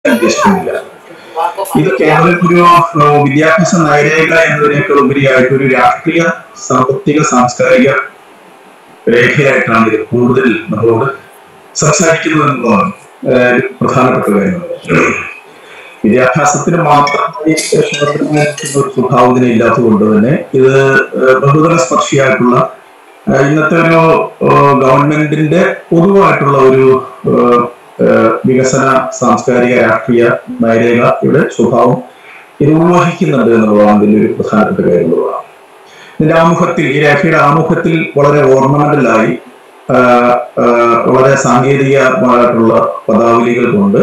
ഉദ്ദേശിക്കുന്നില്ല ഇത് കേവലം ഒരു ഏഹ്, വിദ്യാഭ്യാസ നയരേഖ എന്നതിനേക്കാൾ ഉപരിയായിട്ട് ഒരു രാഷ്ട്രീയ സാമ്പത്തിക സാംസ്കാരിക രേഖയായിട്ടാണ് ഇത് കൂടുതൽ നമ്മളോട് സംസാരിക്കുന്നത് എന്നുള്ളതാണ് ഏഹ്, ഒരു പ്രധാനപ്പെട്ട കാര്യം വിദ്യാഭ്യാസത്തിന് മാത്രമായി ശ്രദ്ധമായിരിക്കുന്ന ഒരു സ്വഭാവം ഇതിന് ഇല്ലാത്തതുകൊണ്ട് തന്നെ ഇത് ഏഹ്, ബഹുതല സ്പർശിയായിട്ടുള്ള ഏഹ്, ഇന്നത്തെ ഒരു ഏഹ്, ഗവൺമെന്റിന്റെ പൊതുവായിട്ടുള്ള ഒരു ഏഹ്, ഏഹ്, വികസന സാംസ്കാരിക രാഷ്ട്രീയ നയരേഖയുടെ സ്വഭാവം ഇത് ഉൾവഹിക്കുന്നുണ്ട് എന്നുള്ളതാണ് ഇതിന്റെ ഒരു പ്രധാനപ്പെട്ട കാര്യം എന്നുള്ളതാണ് ഇതിന്റെ ആമുഖത്തിൽ ഈ രേഖയുടെ ആമുഖത്തിൽ വളരെ ഓർണമെന്റലായി വളരെ സാങ്കേതികമായിട്ടുള്ള പദാവലികൾ കൊണ്ട്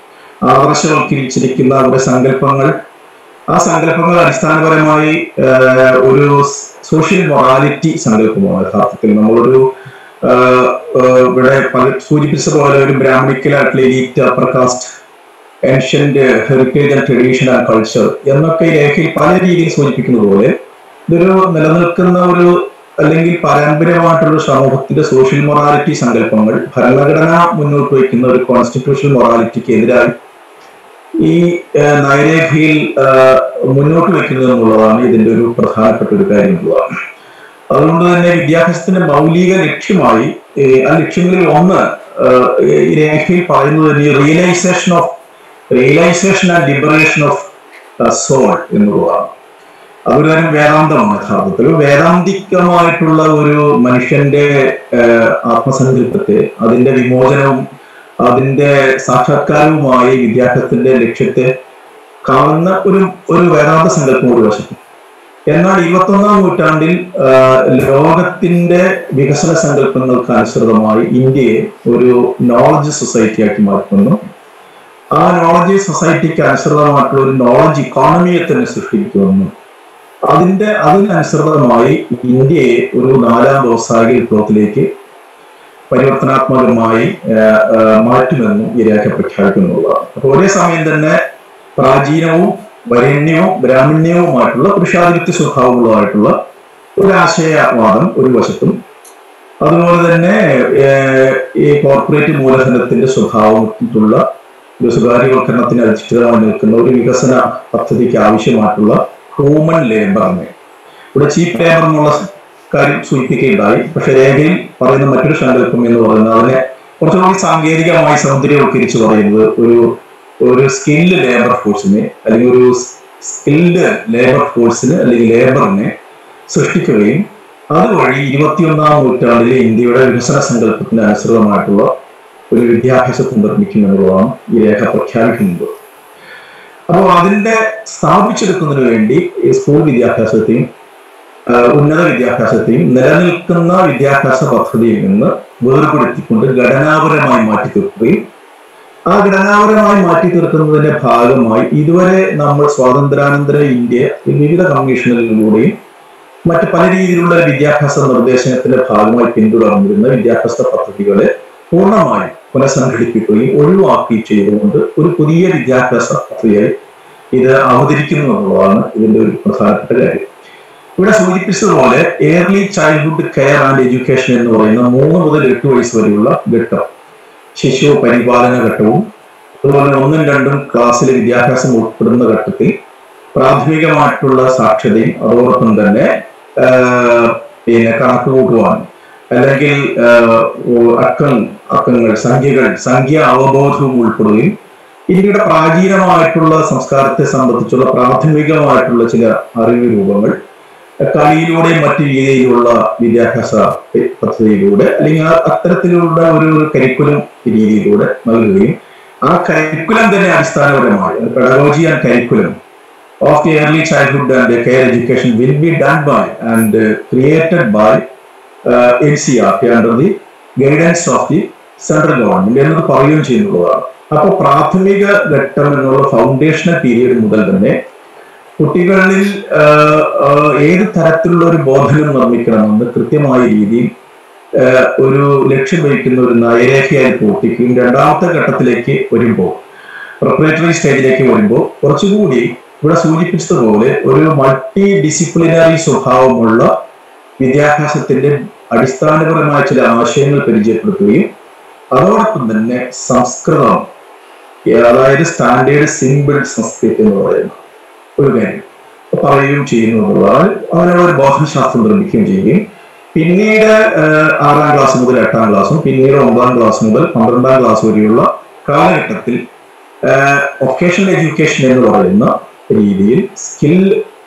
ആദർശവൽക്കരിച്ചിരിക്കുന്ന അവരുടെ സങ്കല്പങ്ങൾ ആ സങ്കല്പങ്ങൾ അടിസ്ഥാനപരമായി ആഹ്, ഒരു സോഷ്യൽ മൊറാലിറ്റി സങ്കല്പമാണ് യഥാർത്ഥത്തിൽ നമ്മളൊരു ആഹ്, ആഹ്, ഇവിടെ പല സൂചിപ്പിച്ച പോലെ ഒരു ബ്രാഹ്മണിക്കലായിട്ടുള്ള elite upper caste ancient heritage and tradition and culture എന്നൊക്കെ ഈ രേഖയിൽ പല രീതിയിൽ സൂചിപ്പിക്കുന്നത് പോലെ ഇതൊരു നിലനിൽക്കുന്ന ഒരു അല്ലെങ്കിൽ പാരമ്പര്യമായിട്ടുള്ള ഒരു സമൂഹത്തിന്റെ സോഷ്യൽ മൊറാലിറ്റി സങ്കല്പങ്ങൾ ഭരണഘടന മുന്നോട്ട് വയ്ക്കുന്ന ഒരു കോൺസ്റ്റിറ്റ്യൂഷണൽ മൊറാലിറ്റിക്ക് എതിരായി ഈ ഏഹ്, നയരേഖയിൽ ഏഹ്, മുന്നോട്ട് വെക്കുന്നത് എന്നുള്ളതാണ് ഇതിന്റെ ഒരു പ്രധാനപ്പെട്ട ഒരു കാര്യം എന്നുള്ളതാണ് അതുകൊണ്ട് തന്നെ വിദ്യാഭ്യാസത്തിന്റെ മൗലിക ലക്ഷ്യമായി ഏഹ്, ആ ലക്ഷ്യങ്ങളിൽ ഒന്ന് ഏഹ്, ഈ രേഖയിൽ പറയുന്നത് തന്നെ ഈ realisation of realisation and liberation of soul എന്നുള്ളതാണ് അതൊരു തരം വേദാന്തമാണ് യഥാർത്ഥത്തിൽ വേദാന്തികമായിട്ടുള്ള ഒരു മനുഷ്യന്റെ ഏഹ്, ആത്മസങ്കല്പത്തെ അതിന്റെ വിമോചനവും അതിന്റെ സാക്ഷാത്കാരവുമായി വിദ്യാഭ്യാസത്തിന്റെ ലക്ഷ്യത്തെ കാണുന്ന ഒരു ഒരു വേദാന്ത സങ്കല്പം ഒരു വശത്ത് എന്നാൽ ഇരുപത്തൊന്നാം നൂറ്റാണ്ടിൽ ആഹ്, ലോകത്തിന്റെ വികസന സങ്കല്പങ്ങൾക്ക് അനുസൃതമായി ഇന്ത്യയെ ഒരു നോളജ് സൊസൈറ്റിയാക്കി മാറ്റുന്നു ആ നോളജ് സൊസൈറ്റിക്ക് അനുസൃതമായിട്ടുള്ള ഒരു നോളജ് ഇക്കോണമിയെ തന്നെ സൃഷ്ടിക്കുമെന്നും അതിന്റെ അതിനനുസൃതമായി ഇന്ത്യയെ ഒരു നാലാം വ്യവസായിക വിപ്ലവത്തിലേക്ക് പരിവർത്തനാത്മകമായി ആഹ്, ആഹ്, മാറ്റുമെന്നും ഈ രേഖ പ്രഖ്യാപിക്കുന്നുള്ളതാണ് അപ്പൊ ഒരേ സമയം തന്നെ പ്രാചീനവും വരണ്യവും ബ്രാഹ്മണ്യവുമായിട്ടുള്ള പുരുഷാധിപത്യ സ്വഭാവമുള്ളതായിട്ടുള്ള ഒരു ആശയവാദം ഒരു വശത്തും അതുപോലെ തന്നെ ഏഹ്, ഈ കോർപ്പറേറ്റ് മൂലധനത്തിന്റെ സ്വഭാവത്തിലുള്ള ഒരു സ്വകാര്യവൽക്കരണത്തിന് അധിഷ്ഠിതമായി നിൽക്കുന്ന ഒരു വികസന പദ്ധതിക്ക് ആവശ്യമായിട്ടുള്ള ഹ്യൂമൻ ലേബറിനെ ഇവിടെ ചീപ്പ് ലേബർ എന്നുള്ള കാര്യം സൂചിപ്പിക്കുകയുണ്ടായി പക്ഷെ രേഖയിൽ പറയുന്ന മറ്റൊരു സങ്കല്പം എന്ന് പറയുന്നത് അതിനെ കുറച്ചുകൂടി സാങ്കേതികമായി സൗന്ദര്യവൽക്കരിച്ച് പറയുന്നത് ഒരു ഒരു സ്കിൽഡ് ലേബർ ഫോഴ്സിനെ അല്ലെങ്കിൽ ഒരു സ്കിൽഡ് ലേബർ ഫോഴ്സിന് അല്ലെങ്കിൽ ലേബറിനെ സൃഷ്ടിക്കുകയും അതുവഴി ഇരുപത്തിയൊന്നാം നൂറ്റാണ്ടിലെ ഇന്ത്യയുടെ വികസന സങ്കല്പത്തിന് അനുസൃതമായിട്ടുള്ള ഒരു വിദ്യാഭ്യാസത്തെ നിർമ്മിക്കും എന്നുള്ളതാണ് ഈ രേഖ പ്രഖ്യാപിക്കുന്നത് അപ്പോൾ അതിന്റെ സ്ഥാപിച്ചെടുക്കുന്നതിന് വേണ്ടി ഈ സ്കൂൾ വിദ്യാഭ്യാസത്തെയും ആ, ഉന്നത വിദ്യാഭ്യാസത്തെയും നിലനിൽക്കുന്ന വിദ്യാഭ്യാസ പദ്ധതിയിൽ നിന്ന് വേർപെടുത്തിക്കൊണ്ട് ഘടനാപരമായി മാറ്റി തീർക്കുകയും ആ ഘടനാപരമായി മാറ്റി തീർക്കുന്നതിന്റെ ഭാഗമായി ഇതുവരെ നമ്മൾ സ്വാതന്ത്ര്യാനന്തര ഇന്ത്യ വിവിധ കമ്മീഷനുകളിലൂടെയും മറ്റ് പല രീതിയിലുള്ള വിദ്യാഭ്യാസ നിർദ്ദേശത്തിന്റെ ഭാഗമായി പിന്തുടർന്നിരുന്ന വിദ്യാഭ്യാസ പദ്ധതികളെ പൂർണ്ണമായി പുനഃസംഘടിപ്പിക്കുകയും ഒഴിവാക്കുകയും ചെയ്തുകൊണ്ട് ഒരു പുതിയ വിദ്യാഭ്യാസ പദ്ധതിയായി ഇത് അവതരിക്കുന്നു എന്നുള്ളതാണ് ഇതിന്റെ ഒരു പ്രധാനപ്പെട്ട കാര്യം ഇവിടെ സൂചിപ്പിച്ചതുപോലെ early childhood care and education എന്ന് പറയുന്ന മൂന്ന് മുതൽ എട്ട് വയസ്സ് വരെയുള്ള ഘട്ടം ശിശു പരിപാലന ഘട്ടവും അതുപോലെ ഒന്നും രണ്ടും ക്ലാസ്സിലെ വിദ്യാഭ്യാസം ഉൾപ്പെടുന്ന ഘട്ടത്തിൽ പ്രാഥമികമായിട്ടുള്ള സാക്ഷരതയും അതോടൊപ്പം തന്നെ ആ, പിന്നെ കണക്ക് കൂട്ടുവാൻ അല്ലെങ്കിൽ ആ, ഓ, അക്കം അക്കങ്ങൾ സംഖ്യകൾ സംഖ്യ അവബോധവും ഉൾപ്പെടുകയും ഇന്ത്യയുടെ പ്രാചീനമായിട്ടുള്ള സംസ്കാരത്തെ സംബന്ധിച്ചുള്ള പ്രാഥമികമായിട്ടുള്ള ചില അറിവ് രൂപങ്ങൾ കളിയിലൂടെയും മറ്റു രീതിയിലുള്ള വിദ്യാഭ്യാസ പദ്ധതിയിലൂടെ അല്ലെങ്കിൽ ആ അത്തരത്തിലുള്ള ഒരു കരിക്കുലം രീതിയിലൂടെ നൽകുകയും ആ കരിക്കുലം തന്നെ അടിസ്ഥാനപരമായി pedagogy and curriculum of the early childhood and the care education will be done by and uh, created by uh, NCRT under the guidance of the central government എന്നത് പറയുകയും ചെയ്യുന്നതാണ് അപ്പോൾ പ്രാഥമിക ഘട്ടം എന്നുള്ള ഫൗണ്ടേഷണൽ പീരീഡ് മുതൽ തന്നെ കുട്ടികളിൽ ആഹ്, ആഹ്, ഏത് തരത്തിലുള്ള ഒരു ബോധനം നിർമ്മിക്കണമെന്ന് കൃത്യമായ രീതിയിൽ ആഹ്, ഒരു ലക്ഷ്യം വഹിക്കുന്ന ഒരു നയരേഖയായി പ്രവർത്തിക്കുകയും രണ്ടാമത്തെ ഘട്ടത്തിലേക്ക് വരുമ്പോൾ പ്രിപ്പറേറ്ററി സ്റ്റേജിലേക്ക് വരുമ്പോൾ കുറച്ചുകൂടി ഇവിടെ സൂചിപ്പിച്ചതുപോലെ ഒരു മൾട്ടി ഡിസിപ്ലിനറി സ്വഭാവമുള്ള വിദ്യാഭ്യാസത്തിന്റെ അടിസ്ഥാനപരമായ ചില ആശയങ്ങൾ പരിചയപ്പെടുത്തുകയും അതോടൊപ്പം തന്നെ സംസ്കൃതം അതായത് സ്റ്റാൻഡേർഡ് സിമ്പിൾ സംസ്കൃത് എന്ന് പറയുന്ന ഒരു കാര്യം പറയുകയും ചെയ്യുന്നു എന്നുള്ളതാണ് അവനോട് ഒരു ബോധനശാസ്ത്രം നിർമ്മിക്കുകയും ചെയ്യുകയും പിന്നീട് ആഹ്, ആറാം ക്ലാസ് മുതൽ എട്ടാം ക്ലാസ്സും പിന്നീട് ഒമ്പതാം ക്ലാസ് മുതൽ പന്ത്രണ്ടാം ക്ലാസ് വരെയുള്ള കാലഘട്ടത്തിൽ വൊക്കേഷണൽ എഡ്യൂക്കേഷൻ എന്ന് പറയുന്ന രീതിയിൽ സ്കിൽ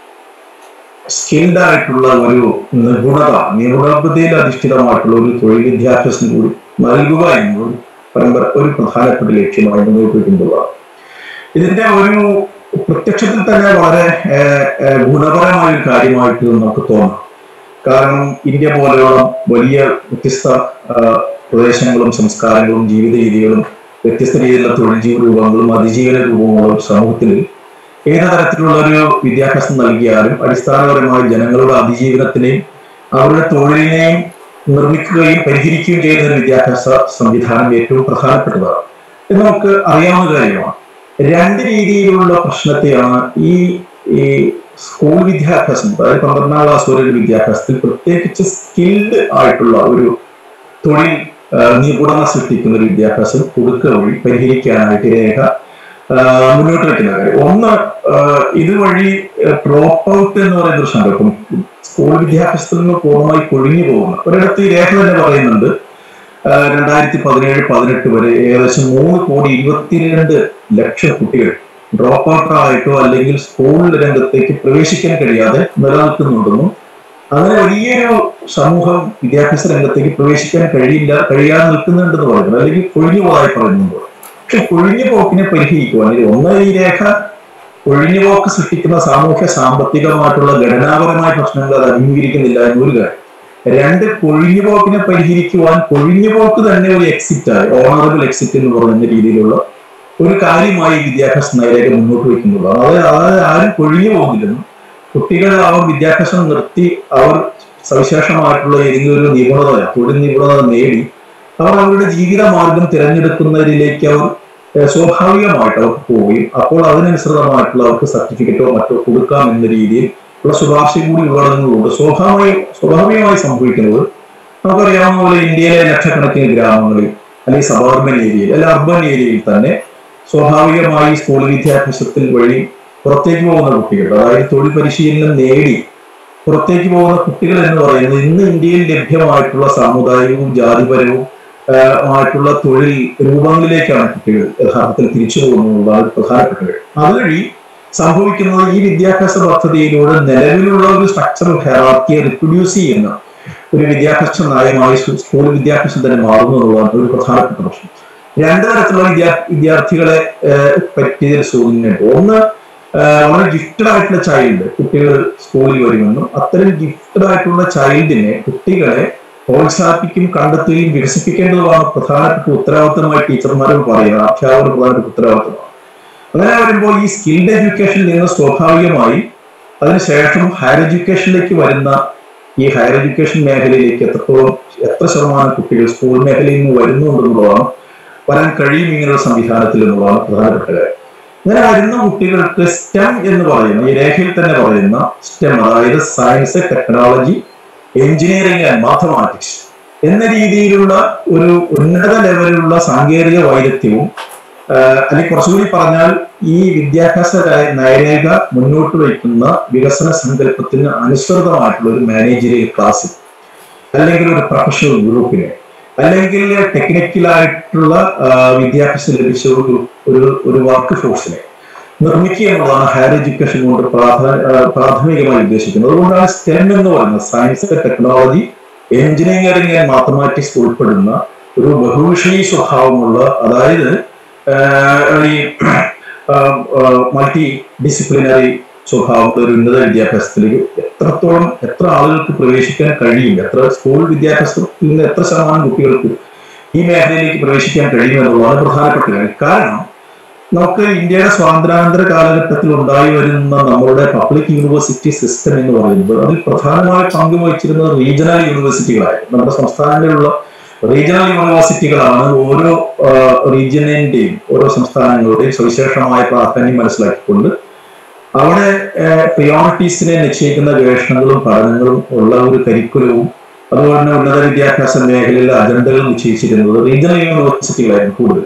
സ്കിൽഡ് ആയിട്ടുള്ള ഒരു നിപുണത നിപുണതയിൽ അധിഷ്ഠിതമായിട്ടുള്ള ഒരു തൊഴിൽ വിദ്യാഭ്യാസം കൂടി നൽകുക എന്നത് പരമ്പര ഒരു പ്രധാനപ്പെട്ട ലക്ഷ്യമായി മുന്നോട്ട് വയ്ക്കുമ്പോഴാണ് ഇതിന്റെ ഒരു പ്രത്യക്ഷത്തിൽ തന്നെ വളരെ ഏഹ്, ഏഹ്, ഗുണപരമായ ഒരു കാര്യമായിട്ട് നമുക്ക് തോന്നാം കാരണം ഇന്ത്യ പോലെയുള്ള വലിയ വ്യത്യസ്ത ആഹ്, പ്രദേശങ്ങളും സംസ്കാരങ്ങളും ജീവിത രീതികളും വ്യത്യസ്ത രീതിയിലുള്ള തൊഴിൽ ജീവ രൂപങ്ങളും അതിജീവന രൂപങ്ങളും സമൂഹത്തിൽ ഏത് തരത്തിലുള്ള ഒരു വിദ്യാഭ്യാസം നൽകിയാലും അടിസ്ഥാനപരമായി ജനങ്ങളുടെ അതിജീവനത്തിനെയും അവരുടെ തൊഴിലിനെയും നിർമ്മിക്കുകയും പരിഹരിക്കുകയും ചെയ്യുന്ന ഒരു വിദ്യാഭ്യാസ സംവിധാനം ഏറ്റവും പ്രധാനപ്പെട്ടതാണ് എന്ന് നമുക്ക് അറിയാവുന്ന കാര്യമാണ് രണ്ട് രീതിയിലുള്ള പ്രശ്നത്തെയാണ് ഈ ഈ സ്കൂൾ വിദ്യാഭ്യാസം അതായത് പന്ത്രണ്ടാം ക്ലാസ് വരെ ഒരു വിദ്യാഭ്യാസത്തിൽ പ്രത്യേകിച്ച് സ്കിൽഡ് ആയിട്ടുള്ള ഒരു തൊഴിൽ ആ, നിപുണത സൃഷ്ടിക്കുന്ന ഒരു വിദ്യാഭ്യാസം കൊടുക്കുക വഴി പരിഹരിക്കാനായിട്ട് രേഖ ആ, മുന്നോട്ട് വെക്കുന്ന കാര്യം ഒന്ന് ആ, ഇതുവഴി ഡ്രോപ്പ് ഔട്ട് എന്ന് പറയുന്ന ഒരു സങ്കല്പം സ്കൂൾ വിദ്യാഭ്യാസത്തിൽ നിന്ന് പൂർണ്ണമായി കൊഴിഞ്ഞു പോകുന്ന ഒരിടത്ത് ഈ രേഖ തന്നെ പറയുന്നുണ്ട് ആ, രണ്ടായിരത്തി പതിനേഴ് പതിനെട്ട് വരെ ഏകദേശം മൂന്ന് കോടി ഇരുപത്തിരണ്ട് ലക്ഷം കുട്ടികൾ ഡ്രോപ്പ് ഔട്ട് ആയിട്ടോ അല്ലെങ്കിൽ സ്കൂൾ രംഗത്തേക്ക് പ്രവേശിക്കാൻ കഴിയാതെ നിലനിൽക്കുന്നുണ്ടെന്നും അങ്ങനെ വലിയൊരു സമൂഹം വിദ്യാഭ്യാസ രംഗത്തേക്ക് പ്രവേശിക്കാൻ കഴിയില്ല കഴിയാതെ നിൽക്കുന്നുണ്ടെന്ന് പറയുന്നു അല്ലെങ്കിൽ കൊഴിഞ്ഞു പോകായി പറയുന്നുണ്ട് പക്ഷെ കൊഴിഞ്ഞു പോക്കിനെ പരിഹരിക്കുവാൻ ഇത് ഒന്ന് ഈ രേഖ ഒഴിഞ്ഞുപോക്ക് സൃഷ്ടിക്കുന്ന സാമൂഹ്യ സാമ്പത്തികമായിട്ടുള്ള ഘടനാപരമായ പ്രശ്നങ്ങൾ അത് അംഗീകരിക്കുന്നില്ല എന്നൊരു കാര്യം രണ്ട് കൊഴിഞ്ഞുപോക്കിനെ പരിഹരിക്കുവാൻ കൊഴിഞ്ഞുപോക്ക് തന്നെ ഒരു എക്സിറ്റ് ആയി ഓണറബിൾ എക്സിറ്റ് എന്ന് പറയുന്ന രീതിയിലുള്ള ഒരു കാര്യമായി വിദ്യാഭ്യാസ നയരേഖ മുന്നോട്ട് വയ്ക്കുന്നുള്ളതാണ് അതായത് അതായത് ആരും കൊഴിഞ്ഞു പോകുന്നില്ലെന്നും കുട്ടികൾ അവർ വിദ്യാഭ്യാസം നിർത്തി അവർ സവിശേഷമായിട്ടുള്ള ഏതെങ്കിലും ഒരു നിപുണത തൊഴിൽ നിപുണത നേടി അവർ അവരുടെ ജീവിത മാർഗം തിരഞ്ഞെടുക്കുന്നതിലേക്ക് അവർ ഏഹ്, സ്വാഭാവികമായിട്ട് അവർക്ക് പോവുകയും അപ്പോൾ അതിനനുസൃതമായിട്ടുള്ള അവർക്ക് സർട്ടിഫിക്കറ്റോ മറ്റോ കൊടുക്കാം എന്ന രീതിയിൽ ഉള്ള ശുപാർശ കൂടി ഉള്ളടങ്ങുന്നുണ്ട് സ്വാഭാവിക സ്വാഭാവികമായി സംഭവിക്കുന്നത് നമുക്കറിയാവുന്ന പോലെ ഇന്ത്യയിലെ ലക്ഷക്കണക്കിന് ഗ്രാമങ്ങളിൽ അല്ലെങ്കിൽ സബർബൻ ഏരിയയിൽ അല്ലെങ്കിൽ അർബൻ ഏരിയയിൽ തന്നെ സ്വാഭാവികമായി സ്കൂൾ വിദ്യാഭ്യാസത്തിൽ വഴി പുറത്തേക്ക് പോകുന്ന കുട്ടികൾ അതായത് തൊഴിൽ പരിശീലനം നേടി പുറത്തേക്ക് പോകുന്ന കുട്ടികൾ എന്ന് പറയുന്നത് ഇന്ന് ഇന്ത്യയിൽ ലഭ്യമായിട്ടുള്ള സാമുദായികവും ജാതിപരവും ആഹ്, ആയിട്ടുള്ള തൊഴിൽ രൂപങ്ങളിലേക്കാണ് കുട്ടികൾ യഥാർത്ഥത്തിൽ തിരിച്ചു പോകുന്നതാണ് പ്രധാനപ്പെട്ട കാര്യം അതുവഴി സംഭവിക്കുന്നത് ഈ വിദ്യാഭ്യാസ പദ്ധതിയിലൂടെ നിലവിലുള്ള ഒരു സ്ട്രക്ചറൽ ഹെറാർക്കിയെ റിപ്രൊഡ്യൂസ് ചെയ്യുന്ന ഒരു വിദ്യാഭ്യാസ നയമായി സ്കൂ- സ്കൂൾ വിദ്യാഭ്യാസം തന്നെ മാറുന്നു എന്നുള്ളതാണ് ഒരു പ്രധാനപ്പെട്ട പ്രശ്നം രണ്ട് തരത്തിലുള്ള വിദ്യാ വിദ്യാർത്ഥികളെ ഏഹ്, പറ്റിയതിൽ സൂചനയുണ്ട് ഒന്ന് ഏഹ്, വളരെ ഗിഫ്റ്റഡ് ആയിട്ടുള്ള ചൈൽഡ് കുട്ടികൾ സ്കൂളിൽ വരുമെന്നും അത്തരം ഗിഫ്റ്റഡ് ആയിട്ടുള്ള ചൈൽഡിനെ കുട്ടികളെ പ്രോത്സാഹിപ്പിക്കും കണ്ടെത്തുകയും വികസിപ്പിക്കേണ്ടതുമാണ് പ്രധാനപ്പെട്ട ഉത്തരവാദിത്തമായി ടീച്ചർമാരോട് പറയുന്നത് അധ്യാപകർ പ്രധാനപ്പെട്ട ഉത്തരവാദിത്തമാണ് അങ്ങനെ വരുമ്പോൾ ഈ സ്കിൽഡ് എഡ്യൂക്കേഷനിൽ നിന്ന് സ്വാഭാവികമായി അതിനുശേഷം ഹയർ എഡ്യൂക്കേഷനിലേക്ക് വരുന്ന ഈ ഹയർ എഡ്യൂക്കേഷൻ മേഖലയിലേക്ക് എത്രത്തോളം എത്ര ശതമാനം കുട്ടികൾ സ്കൂൾ മേഖലയിൽ നിന്ന് വരുന്നുണ്ടെന്നുള്ളതാണ് വരാൻ കഴിയും ഇങ്ങനെയുള്ള സംവിധാനത്തിൽ എന്നുള്ളതാണ് പ്രധാനപ്പെട്ട കാര്യം അങ്ങനെ വരുന്ന കുട്ടികൾക്ക് സ്റ്റെം എന്ന് പറയുന്ന ഈ രേഖയിൽ തന്നെ പറയുന്ന സ്റ്റെം അതായത് science technology engineering and mathematics എന്ന രീതിയിലുള്ള ഒരു ഉന്നത ലെവലിലുള്ള സാങ്കേതിക വൈദഗ്ധ്യവും ആഹ് അല്ലെങ്കിൽ കുറച്ചുകൂടി പറഞ്ഞാൽ ഈ വിദ്യാഭ്യാസ ര- നയരേഖ മുന്നോട്ട് വയ്ക്കുന്ന വികസന സങ്കല്പത്തിന് അനുസൃതമായിട്ടുള്ള ഒരു മാനേജറിയൽ ക്ലാസ് അല്ലെങ്കിൽ ഒരു പ്രൊഫഷണൽ ഗ്രൂപ്പിനെ അല്ലെങ്കിൽ ടെക്നിക്കലായിട്ടുള്ള ആഹ് വിദ്യാഭ്യാസം ലഭിച്ച ഒരു ഒരു ഒരു വർക്ക് ഫോഴ്സിനെ നിർമ്മിക്കുക എന്നുള്ളതാണ് ഹയർ എഡ്യൂക്കേഷൻ കൊണ്ട് പ്രാഥ- ആഹ് പ്രാഥമികമായി ഉദ്ദേശിക്കുന്നത് അതുകൊണ്ടാണ് സ്റ്റെം എന്ന് പറയുന്നത് science technology engineering and mathematics ഉൾപ്പെടുന്ന ഒരു ബഹുവിഷയി സ്വഭാവമുള്ള അതായത് ആഹ് ഈ മൾട്ടി ഡിസിപ്ലിനറി സ്വഭാവമുള്ള ഒരു ഉന്നത വിദ്യാഭ്യാസത്തിലേക്ക് എത്രത്തോളം എത്ര ആളുകൾക്ക് പ്രവേശിക്കാൻ കഴിയും എത്ര സ്കൂൾ വിദ്യാഭ്യാസത്തിൽ നിന്ന് എത്ര ശതമാനം കുട്ടികൾക്ക് ഈ മേഖലയിലേക്ക് പ്രവേശിക്കാൻ കഴിയും എന്നുള്ളതാണ് പ്രധാനപ്പെട്ട കാര്യം കാരണം നമുക്ക് ഇന്ത്യയുടെ സ്വാതന്ത്ര്യാനന്തര കാലഘട്ടത്തിൽ ഉണ്ടായി വരുന്ന നമ്മളുടെ പബ്ലിക് യൂണിവേഴ്സിറ്റി സിസ്റ്റം എന്ന് പറയുന്നത് അതിൽ പ്രധാനമായി പങ്ക് വഹിച്ചിരുന്നത് റീജിയണൽ യൂണിവേഴ്സിറ്റികളായിരുന്നു നമ്മുടെ സംസ്ഥാനങ്ങളിലുള്ള റീജിയണൽ യൂണിവേഴ്സിറ്റികളാണ് ഓരോ റീജിയനിന്റെയും ഓരോ സംസ്ഥാനങ്ങളുടെയും സവിശേഷമായ പ്രാധാന്യം മനസ്സിലാക്കിക്കൊണ്ട് അവിടെ പ്രിയോറിറ്റീസിനെ നിശ്ചയിക്കുന്ന ഗവേഷണങ്ങളും പഠനങ്ങളും ഉള്ള ഒരു കരിക്കുലവും അതുപോലെ തന്നെ ഉന്നത വിദ്യാഭ്യാസ മേഖലയിലെ അജണ്ടകൾ നിശ്ചയിച്ചിരുന്നത് റീജിയണൽ യൂണിവേഴ്സിറ്റികളായിരുന്നു കൂടുതൽ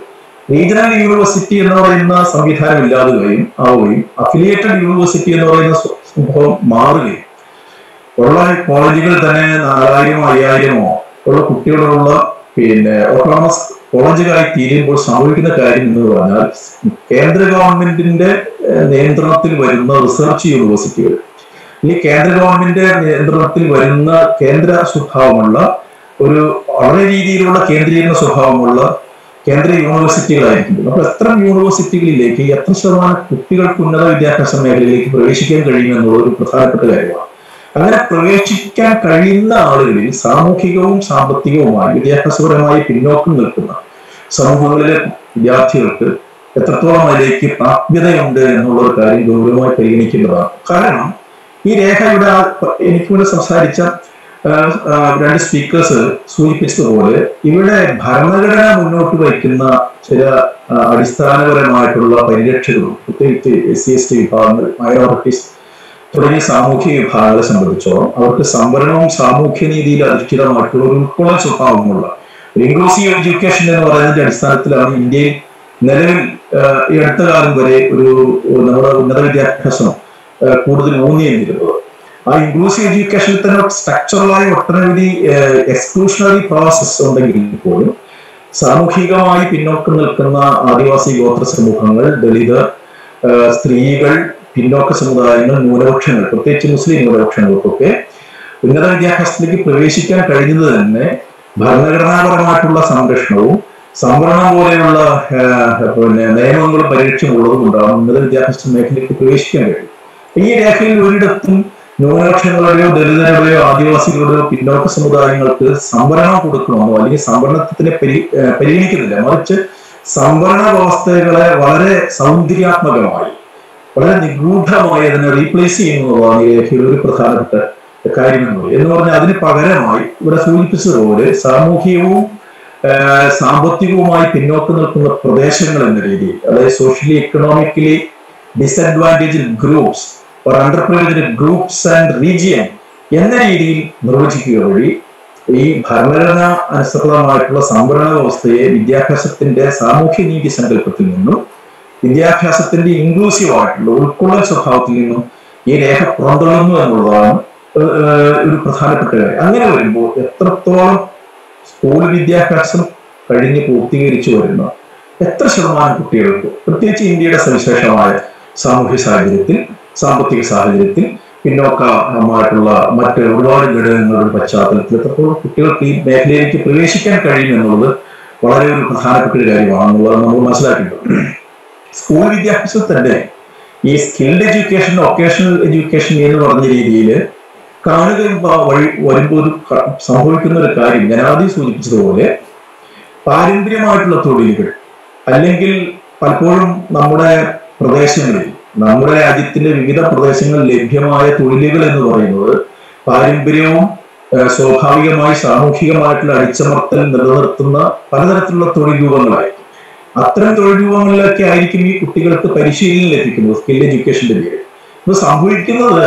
റീജിയണൽ യൂണിവേഴ്സിറ്റി എന്ന് പറയുന്ന സംവിധാനം ഇല്ലാതുകയും ആവുകയും അഫിലിയേറ്റഡ് യൂണിവേഴ്സിറ്റി എന്ന് പറയുന്ന സ്വ- സംഭവം മാറുകയും ഉള്ള കോളേജുകൾ തന്നെ നാലായിരമോ അയ്യായിരമോ ഉള്ള കുട്ടികളുള്ള പിന്നെ ഓട്ടോണമസ് കോളേജുകളായി തീരുമ്പോൾ സംഭവിക്കുന്ന കാര്യം എന്ന് പറഞ്ഞാൽ കേന്ദ്ര ഗവൺമെന്റിന്റെ ഏഹ്, നിയന്ത്രണത്തിൽ വരുന്ന റിസർച്ച് യൂണിവേഴ്സിറ്റികൾ ഈ കേന്ദ്ര ഗവൺമെന്റ് നിയന്ത്രണത്തിൽ വരുന്ന കേന്ദ്ര സ്വഭാവമുള്ള ഒരു വളരെ രീതിയിലുള്ള കേന്ദ്രീകരണ സ്വഭാവമുള്ള കേന്ദ്ര യൂണിവേഴ്സിറ്റികളായിരിക്കും അപ്പൊ എത്ര യൂണിവേഴ്സിറ്റികളിലേക്ക് എത്ര ശതമാനം കുട്ടികൾക്ക് ഉന്നത വിദ്യാഭ്യാസ മേഖലയിലേക്ക് പ്രവേശിക്കാൻ കഴിയുമെന്നുള്ള ഒരു പ്രധാനപ്പെട്ട കാര്യമാണ് അങ്ങനെ പ്രവേശിക്കാൻ കഴിയുന്ന ആളുകളിൽ സാമൂഹികവും സാമ്പത്തികവുമായി വിദ്യാഭ്യാസപരമായി പിന്നോക്കം നിൽക്കുന്ന സമൂഹങ്ങളിലെ വിദ്യാർത്ഥികൾക്ക് എത്രത്തോളം അതിലേക്ക് പ്രാപ്യതയുണ്ട് എന്നുള്ള ഒരു കാര്യം ഗൗരവമായി പരിഗണിക്കേണ്ടതാണ് കാരണം ഈ രേഖയുടെ ആ എനിക്ക് മുന്നിൽ സംസാരിച്ച ആ, ആ, രണ്ട് സ്പീക്കേഴ്സ് സൂചിപ്പിച്ചതുപോലെ ഇവിടെ ഭരണഘടന മുന്നോട്ട് വയ്ക്കുന്ന ചില ആ, അടിസ്ഥാനപരമായിട്ടുള്ള പരിരക്ഷകളും പ്രത്യേകിച്ച് എസ് സി എസ് ടി വിഭാഗങ്ങൾ മൈനോറിറ്റീസ് തുടങ്ങിയ സാമൂഹ്യ വിഭാഗങ്ങളെ സംബന്ധിച്ചോളം അവർക്ക് സംവരണവും സാമൂഹ്യ നീതിയിൽ അധിഷ്ഠിതമായിട്ടുള്ള ഒരു ഉൾക്കൊള്ളൽ സ്വഭാവമുള്ള ഒരു ഇൻക്ലൂസീവ് എഡ്യൂക്കേഷൻ എന്ന് പറയുന്നതിന്റെ അടിസ്ഥാനത്തിലാണ് ഇന്ത്യയിൽ നിലവിൽ ആ, ഈ അടുത്ത കാലം വരെ ഒരു ഒരു നമ്മുടെ ഉന്നത വിദ്യാഭ്യാസം ആ, കൂടുതൽ ഊന്നിയിരുന്നിരുന്നത് ആ ഇൻക്ലൂസീവ് എഡ്യൂക്കേഷനിൽ തന്നെ സ്ട്രക്ചറലായ ഒട്ടനവധി എക്സ്ക്ലൂഷണറി പ്രോസസ് ഉണ്ടെങ്കിൽ പോലും സാമൂഹികമായി പിന്നോക്കം നിൽക്കുന്ന ആദിവാസി ഗോത്ര സമൂഹങ്ങൾ ദളിതർ ആ, സ്ത്രീകൾ പിന്നോക്ക സമുദായങ്ങൾ ന്യൂനപക്ഷങ്ങൾ പ്രത്യേകിച്ച് മുസ്ലിം ന്യൂനപക്ഷങ്ങൾക്കൊക്കെ ഉന്നത വിദ്യാഭ്യാസത്തിലേക്ക് പ്രവേശിക്കാൻ കഴിഞ്ഞത് തന്നെ ഭരണഘടനാപരമായിട്ടുള്ള സംരക്ഷണവും സംവരണം പോലെയുള്ള ആ, പിന്നെ നിയമങ്ങളും പരിരക്ഷയും ഉള്ളതുകൊണ്ടാണ് ഉന്നത വിദ്യാഭ്യാസ മേഖലയ്ക്ക് പ്രവേശിക്കാൻ കഴിയും ഈ രേഖയിൽ ഒരിടത്തും ന്യൂനപക്ഷങ്ങളുടെയോ ദളിതരുടെയോ ആദിവാസികളുടെയോ പിന്നോക്ക സമുദായങ്ങൾക്ക് സംവരണം കൊടുക്കണമെന്നോ അല്ലെങ്കിൽ സംവരണത്തിനെ പരി ഏഹ് പരിഗണിക്കുന്നില്ല മറിച്ച് സംവരണ വ്യവസ്ഥകളെ വളരെ സൗന്ദര്യാത്മകമായി വളരെ നിഗൂഢമായി അതിനെ റീപ്ലേസ് ചെയ്യുന്നതാണ് ഈ രേഖയിൽ ഒരു പ്രധാനപ്പെട്ട കാര്യം എന്ന് പറയുന്നത് എന്ന് പറഞ്ഞാൽ അതിന് പകരമായി ഇവിടെ സൂചിപ്പിച്ചതുപോലെ സാമൂഹികവും ഏഹ് സാമ്പത്തികവുമായി പിന്നോക്കം നിൽക്കുന്ന പ്രദേശങ്ങൾ എന്ന രീതിയിൽ അതായത് socially economically disadvantage groups or underprivileged groups and region എന്ന രീതിയിൽ നിർവചിക്കുക വഴി ഈ ഭരണഘടന അനുസൃതമായിട്ടുള്ള സംവരണ വ്യവസ്ഥയെ വിദ്യാഭ്യാസത്തിന്റെ സാമൂഹ്യ നീതി സങ്കല്പത്തിൽ നിന്നും വിദ്യാഭ്യാസത്തിന്റെ ഇൻക്ലൂസീവ് ആയിട്ടുള്ള ഉൾക്കൊള്ളൽ സ്വഭാവത്തിൽ നിന്നും ഈ രേഖ പുറന്തള്ളുന്നു എന്നുള്ളതാണ് ഏഹ് ഒരു പ്രധാനപ്പെട്ട കാര്യം അങ്ങനെ വരുമ്പോൾ എത്രത്തോളം സ്കൂൾ വിദ്യാഭ്യാസം കഴിഞ്ഞ് പൂർത്തീകരിച്ചു വരുന്ന എത്ര ശതമാനം കുട്ടികൾക്ക് പ്രത്യേകിച്ച് ഇന്ത്യയുടെ സവിശേഷമായ സാമൂഹ്യ സാഹചര്യത്തിൽ സാമ്പത്തിക സാഹചര്യത്തിൽ പിന്നോക്കമായിട്ടുള്ള മറ്റ് ഒരുപാട് ഘടകങ്ങളുടെ പശ്ചാത്തലത്തിൽ എത്രത്തോളം കുട്ടികൾക്ക് ഈ മേഖലയിലേക്ക് പ്രവേശിക്കാൻ കഴിയും എന്നുള്ളത് വളരെ ഒരു പ്രധാനപ്പെട്ട ഒരു കാര്യമാണെന്നുള്ളത് നമ്മൾ മനസ്സിലാക്കേണ്ടത് സ്കൂൾ വിദ്യാഭ്യാസത്തിന്റെ ഈ സ്കിൽഡ് എഡ്യൂക്കേഷൻ വൊക്കേഷണൽ എഡ്യൂക്കേഷൻ എന്ന് പറഞ്ഞ രീതിയിൽ കാണുകയും വ- വഴി വരുമ്പോൾ ഒരു ക- സംഭവിക്കുന്ന ഒരു കാര്യം ഞാൻ ആദ്യം സൂചിപ്പിച്ചതുപോലെ പാരമ്പര്യമായിട്ടുള്ള തൊഴിലുകൾ അല്ലെങ്കിൽ പലപ്പോഴും നമ്മുടെ പ്രദേശങ്ങളിൽ നമ്മുടെ രാജ്യത്തിന്റെ വിവിധ പ്രദേശങ്ങളിൽ ലഭ്യമായ തൊഴിലുകൾ എന്ന് പറയുന്നത് പാരമ്പര്യവും ഏഹ്, സ്വാഭാവികമായി സാമൂഹികമായിട്ടുള്ള അടിച്ചമർത്തൽ നിലനിർത്തുന്ന പലതരത്തിലുള്ള തൊഴിൽ രൂപങ്ങളായിരിക്കും അത്തരം തൊഴിൽ രൂപങ്ങളിലൊക്കെ ആയിരിക്കും ഈ കുട്ടികൾക്ക് പരിശീലനം ലഭിക്കുന്നത് സ്കിൽ എഡ്യൂക്കേഷന്റെ പേര് ഇപ്പൊ സംഭവിക്കുന്നത്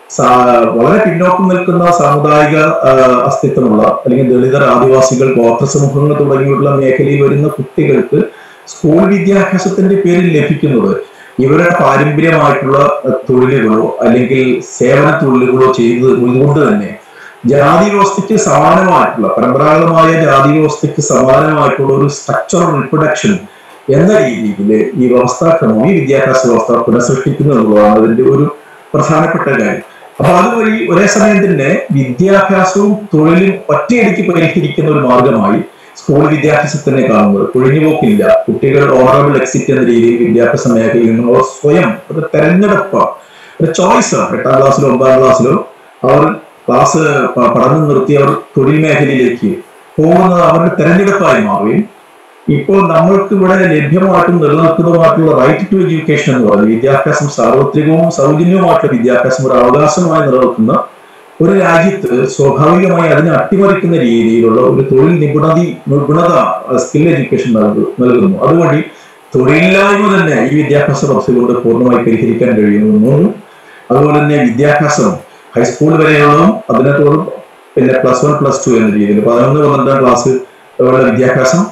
സാ- വളരെ പിന്നോക്കം നിൽക്കുന്ന സാമുദായിക ആ, അസ്തിത്വമുള്ള അല്ലെങ്കിൽ ദളിതർ ആദിവാസികൾ ഗോത്ര സമൂഹങ്ങൾ തുടങ്ങിയുള്ള മേഖലയിൽ വരുന്ന കുട്ടികൾക്ക് സ്കൂൾ വിദ്യാഭ്യാസത്തിന്റെ പേരിൽ ലഭിക്കുന്നത് ഇവരുടെ പാരമ്പര്യമായിട്ടുള്ള അഹ്, തൊഴിലുകളോ അല്ലെങ്കിൽ സേവന തൊഴിലുകളോ ചെയ്തത് ഇതുകൊണ്ട് തന്നെ ജാതി വ്യവസ്ഥയ്ക്ക് സമാനമായിട്ടുള്ള പരമ്പരാഗതമായ ജാതി വ്യവസ്ഥയ്ക്ക് സമാനമായിട്ടുള്ള ഒരു സ്ട്രക്ചറൽ റിപ്രൊഡക്ഷൻ എന്ന രീതിയിൽ ഈ വ്യവസ്ഥാക്രമം ഈ വിദ്യാഭ്യാസ വ്യവസ്ഥ പുനഃസൃഷ്ടിക്കുന്നു എന്നുള്ളതാണ് അതിന്റെ ഒരു പ്രധാനപ്പെട്ട കാര്യം അപ്പൊ അതുവഴി ഒരേ സമയം തന്നെ വിദ്യാഭ്യാസവും തൊഴിലും ഒറ്റയടിക്ക് പരിഹരിക്കുന്ന ഒരു മാർഗമായി സ്കൂൾ വിദ്യാഭ്യാസത്തിനെ കാണുന്നത് ഒഴിഞ്ഞുപോക്കില്ല കുട്ടികൾ ഓണറബിൾ എക്സിറ്റ് എന്ന രീതിയിൽ വിദ്യാഭ്യാസ മേഖലയിൽ നിന്ന് അവർ സ്വയം ഒരു തെരഞ്ഞെടുപ്പ് ഒരു ചോയ്സ് എട്ടാം ക്ലാസ്സിലോ ഒമ്പതാം ക്ലാസ്സിലോ അവർ ക്ലാസ് പ- പഠനം നിർത്തി അവർ തൊഴിൽ മേഖലയിലേക്ക് പോകുന്നത് അവരുടെ തെരഞ്ഞെടുപ്പായി മാറുകയും ഇപ്പോൾ നമ്മൾക്ക് ഇവിടെ ലഭ്യമായിട്ടും നിലനിൽക്കുന്നതുമായിട്ടുള്ള റൈറ്റ് ടു എഡ്യൂക്കേഷൻ എന്ന് പറയുന്നത് വിദ്യാഭ്യാസം സാർവത്രികവും സൗജന്യവുമായിട്ടുള്ള വിദ്യാഭ്യാസം ഒരു അവകാശമായി നിലനിൽക്കുന്ന ഒരു രാജ്യത്ത് സ്വാഭാവികമായി അതിനെ അട്ടിമറിക്കുന്ന രീതിയിലുള്ള ഒരു തൊഴിൽ നിപുണതി നിപുണത സ്കിൽ എഡ്യൂക്കേഷൻ നൽകുന്നു അതുവഴി തൊഴിലില്ലായ്മ തന്നെ ഈ വിദ്യാഭ്യാസ പദ്ധതി കൊണ്ട് പൂർണ്ണമായി പരിഹരിക്കാൻ കഴിയുന്നു അതുപോലെ തന്നെ വിദ്യാഭ്യാസം ഹൈസ്കൂൾ വരെയുള്ളതും അതിനകത്തോടും പിന്നെ പ്ലസ് വൺ പ്ലസ് ടു എന്ന രീതിയിൽ പതിനൊന്ന് പന്ത്രണ്ടാം ക്ലാസ് ഉള്ള വിദ്യാഭ്യാസം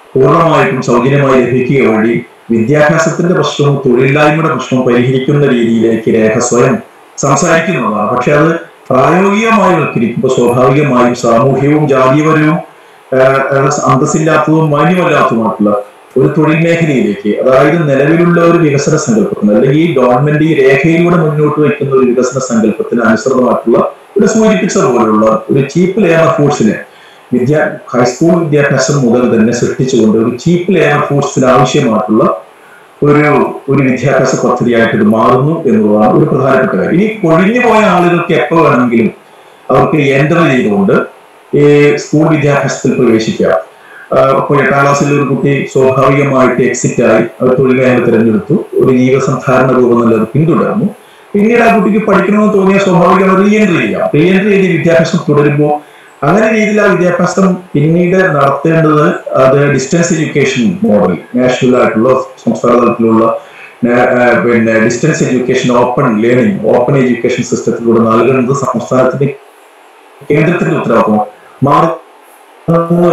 പൂർണ്ണമായിട്ടും സൗജന്യമായി ലഭിക്കുക വഴി വിദ്യാഭ്യാസത്തിന്റെ പ്രശ്നവും തൊഴിലില്ലായ്മയുടെ പ്രശ്നവും പരിഹരിക്കുന്ന രീതിയിലേക്ക് രേഖ സ്വയം സംസാരിക്കുന്നതാണ് പക്ഷെ അത് പ്രായോഗികമായി വൽക്കരിക്കുമ്പോൾ സ്വാഭാവികമായും സാമൂഹ്യവും ജാതീയപരവും ആഹ്, ആഹ്, അന്തസ്സില്ലാത്തതും മാന്യമല്ലാത്തതുമായിട്ടുള്ള ഒരു തൊഴിൽ മേഖലയിലേക്ക് അതായത് നിലവിലുള്ള ഒരു വികസന സങ്കല്പത്തിന് അല്ലെങ്കിൽ ഈ ഗവൺമെന്റ് ഈ രേഖയിലൂടെ മുന്നോട്ട് വയ്ക്കുന്ന ഒരു വികസന സങ്കല്പത്തിന് അനുസൃതമായിട്ടുള്ള ഇവിടെ സൂചിപ്പിച്ചത് പോലുള്ള ഒരു ചീപ്പ് ലേബർ ഫോഴ്സിനെ വിദ്യാ ഹൈസ്കൂൾ വിദ്യാഭ്യാസം മുതൽ തന്നെ സൃഷ്ടിച്ചുകൊണ്ട് ഒരു ചീപ്പ് ലേബർ ഫോഴ്സിന് ആവശ്യമായിട്ടുള്ള ഒരു ഒരു വിദ്യാഭ്യാസ പദ്ധതിയായിട്ട് ഇത് മാറുന്നു എന്നുള്ളതാണ് ഒരു പ്രധാനപ്പെട്ട കാര്യം ഇനി കൊഴിഞ്ഞു പോയ ആളുകൾക്ക് എപ്പോൾ വേണമെങ്കിലും അവർക്ക് എൻ്റർ ചെയ്തുകൊണ്ട് ഈ സ്കൂൾ വിദ്യാഭ്യാസത്തിൽ പ്രവേശിക്കാം ആഹ് അപ്പോൾ എട്ടാം ക്ലാസ്സിൽ ഒരു കുട്ടി സ്വാഭാവികമായിട്ട് എക്സിറ്റ് ആയി അവർ തൊഴിൽ മേഖല തിരഞ്ഞെടുത്തു ഒരു ജീവസന്ധാരണ രൂപം നല്ലത് പിന്തുടർന്നു പിന്നീട് ആ കുട്ടിക്ക് പഠിക്കണമെന്ന് തോന്നിയ സ്വാഭാവികമായി റീ എൻട്രി ചെയ്യാം റീ എൻട്രി ചെയ്ത് വിദ്യാഭ്യാസം തുടരുമ്പോൾ അങ്ങനെ രീതിയിൽ ആ വിദ്യാഭ്യാസം പിന്നീട് നടത്തേണ്ടത് അത് ഡിസ്റ്റൻസ് എഡ്യൂക്കേഷൻ മോഡൽ നാഷണൽ ആയിട്ടുള്ള സംസ്ഥാന തലത്തിലുള്ള ന- ആ, പിന്നെ distance education open learning open education സിസ്റ്റത്തിലൂടെ നൽകുന്നത് സംസ്ഥാനത്തിന്റെ കേന്ദ്രത്തിന്റെ ഉത്തരവാദിത്വം മാറുന്നു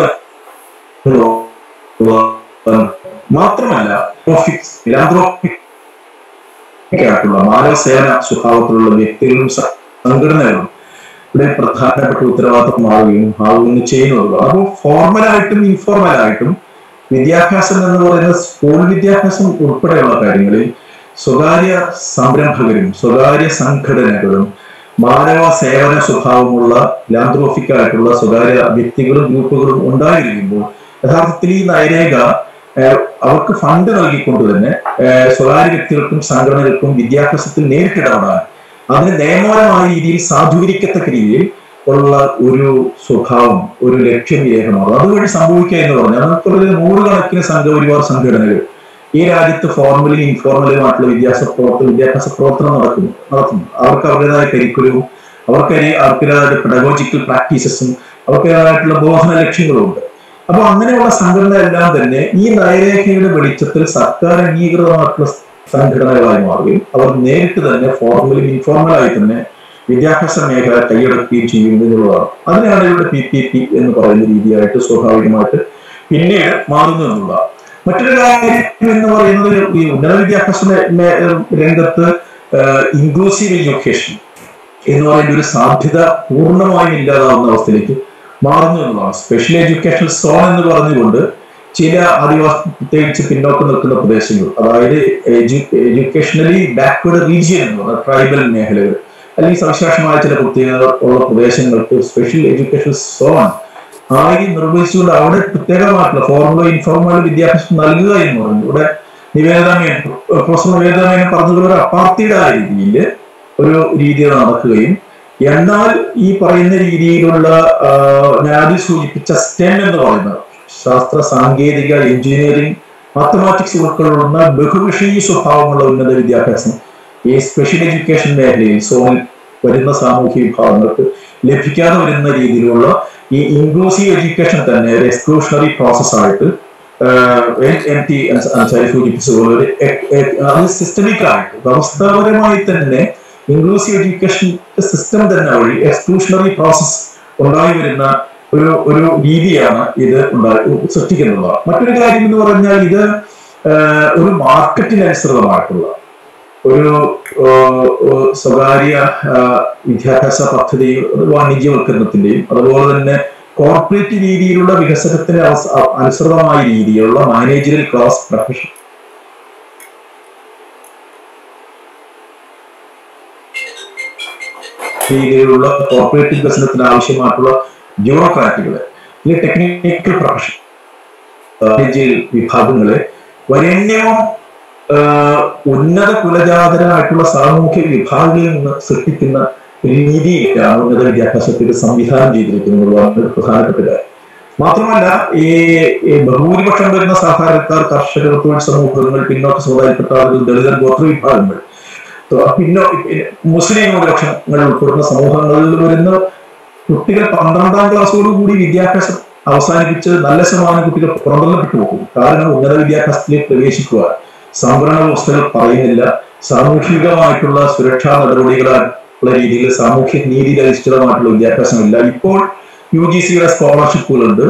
മാത്രമല്ല ഫിലാന്ത്രോപിക് ആയിട്ടുള്ള മാനവ സേവന സ്വഭാവത്തിലുള്ള വ്യക്തികളും സ- സംഘടനകളും ഇവിടെ പ്രധാനപ്പെട്ട ഉത്തരവാദിത്വം മാറുകയും ആവുകയും ചെയ്യുന്നതാണ് അപ്പോൾ ഫോർമലായിട്ടും ഇൻഫോർമലായിട്ടും വിദ്യാഭ്യാസം എന്ന് പറയുന്ന സ്കൂൾ വിദ്യാഭ്യാസം ഉൾപ്പെടെയുള്ള കാര്യങ്ങളിൽ സ്വകാര്യ സംരംഭകരും സ്വകാര്യ സംഘടനകളും മാനവ സേവന സ്വഭാവമുള്ള ലാന്ത്രോഫിക് ആയിട്ടുള്ള സ്വകാര്യ വ്യക്തികളും ഗ്രൂപ്പുകളും ഉണ്ടായിരിക്കുമ്പോൾ യഥാർത്ഥത്തിൽ ഈ നയരേഖ ഏഹ്, അവർക്ക് ഫണ്ട് നൽകിക്കൊണ്ട് തന്നെ ഏഹ്, സ്വകാര്യ വ്യക്തികൾക്കും സംഘടനകൾക്കും വിദ്യാഭ്യാസത്തിൽ നേരിട്ടിടപെടാൻ അതിന് നിയമപരമായ രീതിയിൽ സാധൂകരിക്കത്തക്ക രീതിയിൽ ഉള്ള ഒരു സ്വഭാവം ഒരു ലക്ഷ്യം രേഖമാകും അതുവഴി സംഭവിക്കുക എന്ന് പറഞ്ഞാൽ നമുക്കുള്ള നൂറുകണക്കിന് സംഘപരിവാർ സംഘടനകൾ ഈ രാജ്യത്ത് ഫോർമലും ഇൻഫോർമലുമായിട്ടുള്ള വിദ്യാഭ്യാസ പ്രവർത്തനം വിദ്യാഭ്യാസ പ്രവർത്തനം നടക്കുന്നു നടത്തുന്നു അവർക്ക് അവരുടേതായ കരിക്കുലവും അവർക്ക് അവർക്കതായ പെഡഗോജിക്കൽ പ്രാക്ടീസസും അവർക്കതായിട്ടുള്ള ബോധന ലക്ഷ്യങ്ങളും ഉണ്ട് അപ്പൊ അങ്ങനെയുള്ള സംഘടന എല്ലാം തന്നെ ഈ നയരേഖയുടെ വെളിച്ചത്തിൽ സർക്കാർ അംഗീകൃതമായിട്ടുള്ള സംഘടനകളായി മാറുകയും അവർ നേരിട്ട് തന്നെ ഫോർമലും ഇൻഫോർമലായി തന്നെ വിദ്യാഭ്യാസ മേഖല കൈയടക്കുകയും ചെയ്യും എന്നുള്ളതാണ് അതിനാണ് ഇവിടെ പി പി പി എന്ന് പറയുന്ന രീതിയായിട്ട് സ്വാഭാവികമായിട്ട് പിന്നീട് മാറുന്നു എന്നുള്ളതാണ് മറ്റൊരു കാര്യം എന്ന് പറയുന്നത് ഈ ഉന്നത വിദ്യാഭ്യാസ മേ- മേ- രംഗത്ത് ഇൻക്ലൂസീവ് എഡ്യൂക്കേഷൻ എന്ന് പറയുന്ന ഒരു സാധ്യത പൂർണ്ണമായും ഇല്ലാതാവുന്ന അവസ്ഥയിലേക്ക് മാറുന്നു എന്നുള്ളതാണ് സ്പെഷ്യൽ എഡ്യൂക്കേഷൻ സോൺ എന്ന് പറഞ്ഞുകൊണ്ട് ചില ആദിവാസി പ്രത്യേകിച്ച് പിന്നോക്കം നിൽക്കുന്ന പ്രദേശങ്ങൾ അതായത് എഡ്യൂക്കേഷണലി ബാക്ക്വേർഡ് റീജിയൻ എന്ന് പറയുന്ന ട്രൈബൽ മേഖലകൾ അല്ലെങ്കിൽ സവിശേഷമായ ചില പ്രത്യേകതകൾ ഉള്ള പ്രദേശങ്ങൾക്ക് സ്പെഷ്യൽ എഡ്യൂക്കേഷൻ സോൺ ആയി നിർവഹിച്ചുകൊണ്ട് അവിടെ പ്രത്യേകമായിട്ടുള്ള ഫോർമൽ ഇൻഫോർമൽ വിദ്യാഭ്യാസം നൽകുക എന്ന് പറഞ്ഞു ഇവിടെ നിവേദനമേൻ പ്രൊഫസർ നിവേദനമേൻ പറഞ്ഞതുപോലെ ഒരു അപ്പാർത്തിയുടെ രീതിയിൽ ഒരു രീതി നടക്കുകയും എന്നാൽ ഈ പറയുന്ന രീതിയിലുള്ള ആ, ഞാൻ ആദ്യം സൂചിപ്പിച്ച സ്റ്റെം എന്ന് പറയുന്നത് ശാസ്ത്ര സാങ്കേതിക എഞ്ചിനീയറിംഗ് മാത്തമാറ്റിക്സ് ഉൾക്കൊള്ളുന്ന ബഹുവിഷയ സ്വഭാവമുള്ള ഉന്നത വിദ്യാഭ്യാസം ഈ സ്പെഷ്യൽ എഡ്യൂക്കേഷൻ മേഖലയിൽ സോണിൽ വരുന്ന സാമൂഹ്യ വിഭാഗങ്ങൾക്ക് ലഭിക്കാതെ വരുന്ന രീതിയിലുള്ള ഈ ഇൻക്ലൂസീവ് എഡ്യൂക്കേഷൻ തന്നെ ഒരു എക്സ്ക്ലൂഷണറി പ്രോസസ് ആയിട്ട് എം ടി അൻസാരി സൂചിപ്പിച്ചതുപോലെ ഒരു എ- എ- അത് സിസ്റ്റമിക് ആയിട്ട് വ്യവസ്ഥാപരമായി തന്നെ ഇൻക്ലൂസീവ് എഡ്യൂക്കേഷൻ സിസ്റ്റം തന്നെ വഴി എക്സ്ക്ലൂഷണറി പ്രോസസ് ഉണ്ടായി വരുന്ന ഒരു ഒരു രീതിയാണ് ഇത് ഉണ്ടായി സൃഷ്ടിക്കുന്നത് മറ്റൊരു കാര്യം എന്ന് പറഞ്ഞാൽ ഇത് ആഹ്, ഒരു മാർക്കറ്റിന് അനുസൃതമായിട്ടുള്ള ഒരു ആഹ്, ആഹ്, സ്വകാര്യ ആഹ്, വിദ്യാഭ്യാസ പദ്ധതി ഒരു വാണിജ്യവൽക്കരണത്തിന്റെയും അതുപോലെ തന്നെ കോർപ്പറേറ്റ് രീതിയിലുള്ള വികസനത്തിന് അവസ- അനുസൃതമായ രീതിയിലുള്ള മാനേജറിയൽ ക്ലാസ് പ്രൊഫഷൻ രീതിയിലുള്ള കോർപ്പറേറ്റ് വികസനത്തിന് ആവശ്യമായിട്ടുള്ള ബ്യൂറോക്രാറ്റുകളെ അല്ലെങ്കിൽ ടെക്നിക്കൽ പ്രൊഫഷൻ മാനേജറിയൽ വിഭാഗങ്ങളെ വരണ്യവും ആഹ്, ഉന്നത കുലജാതരായിട്ടുള്ള സാമൂഹ്യ വിഭാഗങ്ങളിൽ നിന്ന് സൃഷ്ടിക്കുന്ന രീതിയിലാണ് ഉന്നത വിദ്യാഭ്യാസത്തിൽ സംവിധാനം ചെയ്തിരിക്കുന്നത് ഒരു പ്രധാനപ്പെട്ട കാര്യം മാത്രമല്ല ഈ ഈ ബഹുഭൂരിപക്ഷം വരുന്ന സാധാരണക്കാർ കർഷകർ തൊഴിൽ സമൂഹങ്ങൾ പിന്നോക്ക സമുദായപ്പെട്ട ആളുകൾ ദളിതർ ഗോത്ര വിഭാഗങ്ങൾ തൊ- പിന്നോ പിന്നെ മുസ്ലിം ന്യൂനപക്ഷങ്ങൾ ഉൾപ്പെടുന്ന സമൂഹങ്ങളിൽ വരുന്ന കുട്ടികൾ പന്ത്രണ്ടാം ക്ലാസ്സോട് കൂടി വിദ്യാഭ്യാസം അവസാനിപ്പിച്ച് നല്ല ശതമാനം കുട്ടികൾ പുറന്തള്ളപ്പെട്ടു പോകും കാരണം ഉന്നത വിദ്യാഭ്യാസത്തിലേക്ക് പ്രവേശിക്കുക സംവരണ വ്യവസ്ഥകൾ പറയുന്നില്ല സാമൂഹികമായിട്ടുള്ള സുരക്ഷാ നടപടികളുള്ള രീതിയിൽ സാമൂഹ്യ നീതിയിൽ അധിഷ്ഠിതമായിട്ടുള്ള വിദ്യാഭ്യാസമില്ല ഇപ്പോൾ യു ജി സിയുടെ സ്കോളർഷിപ്പുകളുണ്ട്